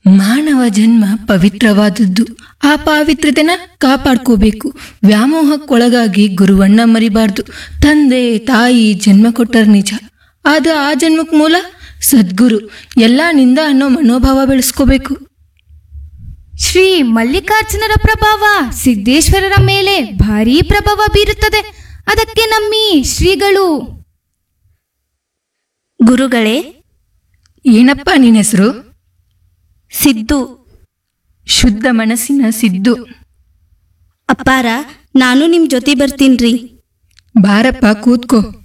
ಮಾನವ ಜನ್ಮ ಪವಿತ್ರವಾದದ್ದು ಆ ಪಾವಿತ್ರತೆನ ಕಾಪಾಡ್ಕೋಬೇಕು ವ್ಯಾಮೋಹಕ್ಕೊಳಗಾಗಿ ಗುರುವಣ್ಣ ಮರಿಬಾರ್ದು ತಂದೆ ತಾಯಿ ಜನ್ಮ ಕೊಟ್ಟರ್ ನಿಜ ಆದ ಆ ಜನ್ಮಕ್ ಮೂಲ ಸದ್ಗುರು ಎಲ್ಲ ನಿಂದ ಅನ್ನೋ ಮನೋಭಾವ ಬೆಳೆಸ್ಕೋಬೇಕು ಶ್ರೀ ಮಲ್ಲಿಕಾರ್ಜುನರ ಪ್ರಭಾವ ಸಿದ್ದೇಶ್ವರರ ಮೇಲೆ ಭಾರೀ ಪ್ರಭಾವ ಬೀರುತ್ತದೆ ಅದಕ್ಕೆ ನಮ್ಮಿ ಶ್ರೀಗಳು ಗುರುಗಳೇ ಏನಪ್ಪ ನಿನ್ನ ಹೆಸರು ಸಿದ್ದು ಶುದ್ಧ ಮನಸ್ಸಿನ ಸಿದ್ದು ಅಪ್ಪಾರ ನಾನು ನಿಮ್ ಜೊತೆ ಬರ್ತೀನ್ರಿ ಬಾರಪ್ಪ ಕೂತ್ಕೋ